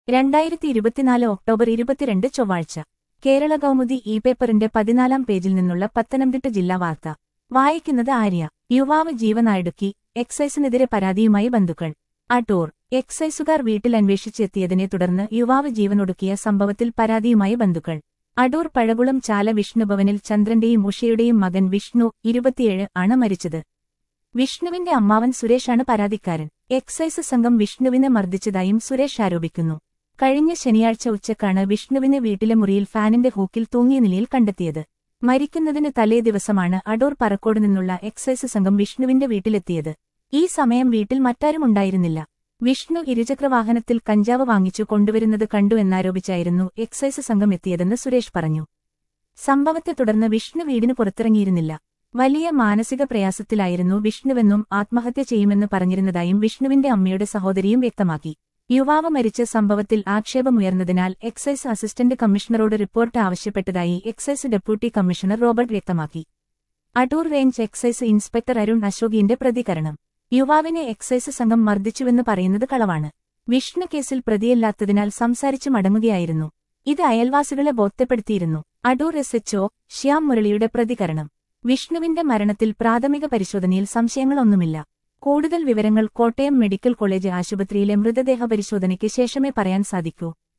രണ്ടായിരത്തി ഇരുപത്തിനാല് ഒക്ടോബർ ഇരുപത്തിരണ്ട് ചൊവ്വാഴ്ച കേരള കൗമുദി ഇ പേപ്പറിന്റെ പതിനാലാം പേജിൽ നിന്നുള്ള പത്തനംതിട്ട ജില്ലാ വാർത്ത വായിക്കുന്നത് ആര്യ യുവാവ് ജീവനായിടുക്കി എക്സൈസിനെതിരെ പരാതിയുമായി ബന്ധുക്കൾ അടൂർ എക്സൈസുകാർ വീട്ടിൽ അന്വേഷിച്ചെത്തിയതിനെ തുടർന്ന് യുവാവ് ജീവനൊടുക്കിയ സംഭവത്തിൽ പരാതിയുമായി ബന്ധുക്കൾ അടൂർ പഴകുളം ചാല വിഷ്ണുഭവനിൽ ചന്ദ്രന്റെയും ഉഷയുടെയും മകൻ വിഷ്ണു ഇരുപത്തിയേഴ് ആണ് മരിച്ചത് വിഷ്ണുവിന്റെ അമ്മാവൻ സുരേഷാണ് പരാതിക്കാരൻ എക്സൈസ് സംഘം വിഷ്ണുവിനെ മർദ്ദിച്ചതായും സുരേഷ് ആരോപിക്കുന്നു കഴിഞ്ഞ ശനിയാഴ്ച ഉച്ചക്കാണ് വിഷ്ണുവിനെ വീട്ടിലെ മുറിയിൽ ഫാനിന്റെ ഹൂക്കിൽ തൂങ്ങിയ നിലയിൽ കണ്ടെത്തിയത് മരിക്കുന്നതിന് തലേ ദിവസമാണ് അടൂർ പറക്കോട് നിന്നുള്ള എക്സൈസ് സംഘം വിഷ്ണുവിന്റെ വീട്ടിലെത്തിയത് ഈ സമയം വീട്ടിൽ മറ്റാരും ഉണ്ടായിരുന്നില്ല വിഷ്ണു ഇരുചക്രവാഹനത്തിൽ കഞ്ചാവ് വാങ്ങിച്ചു കൊണ്ടുവരുന്നത് കണ്ടു എന്നാരോപിച്ചായിരുന്നു എക്സൈസ് സംഘം എത്തിയതെന്ന് സുരേഷ് പറഞ്ഞു സംഭവത്തെ തുടർന്ന് വിഷ്ണു വീടിന് പുറത്തിറങ്ങിയിരുന്നില്ല വലിയ മാനസിക പ്രയാസത്തിലായിരുന്നു വിഷ്ണുവെന്നും ആത്മഹത്യ ചെയ്യുമെന്ന് പറഞ്ഞിരുന്നതായും വിഷ്ണുവിന്റെ അമ്മയുടെ സഹോദരിയും വ്യക്തമാക്കി യുവാവ് മരിച്ച സംഭവത്തിൽ ആക്ഷേപമുയർന്നതിനാൽ എക്സൈസ് അസിസ്റ്റന്റ് കമ്മീഷണറോട് റിപ്പോർട്ട് ആവശ്യപ്പെട്ടതായി എക്സൈസ് ഡെപ്യൂട്ടി കമ്മീഷണർ റോബർട്ട് വ്യക്തമാക്കി Adoor range excise inspector Arun അശോകിന്റെ പ്രതികരണം യുവാവിനെ എക്സൈസ് സംഘം മർദ്ദിച്ചുവെന്ന് പറയുന്നത് കളവാണ് വിഷ്ണു കേസിൽ പ്രതിയല്ലാത്തതിനാൽ സംസാരിച്ചു മടങ്ങുകയായിരുന്നു ഇത് അയൽവാസികളെ ബോധ്യപ്പെടുത്തിയിരുന്നു അടൂർ എസ് എച്ച്ഒ ശ്യാം മുരളിയുടെ പ്രതികരണം വിഷ്ണുവിന്റെ മരണത്തിൽ പ്രാഥമിക പരിശോധനയിൽ സംശയങ്ങളൊന്നുമില്ല കൂടുതൽ വിവരങ്ങൾ കോട്ടയം മെഡിക്കൽ കോളേജ് ആശുപത്രിയിലെ മൃതദേഹ പരിശോധനയ്ക്ക് ശേഷമേ പറയാൻ സാധിക്കൂ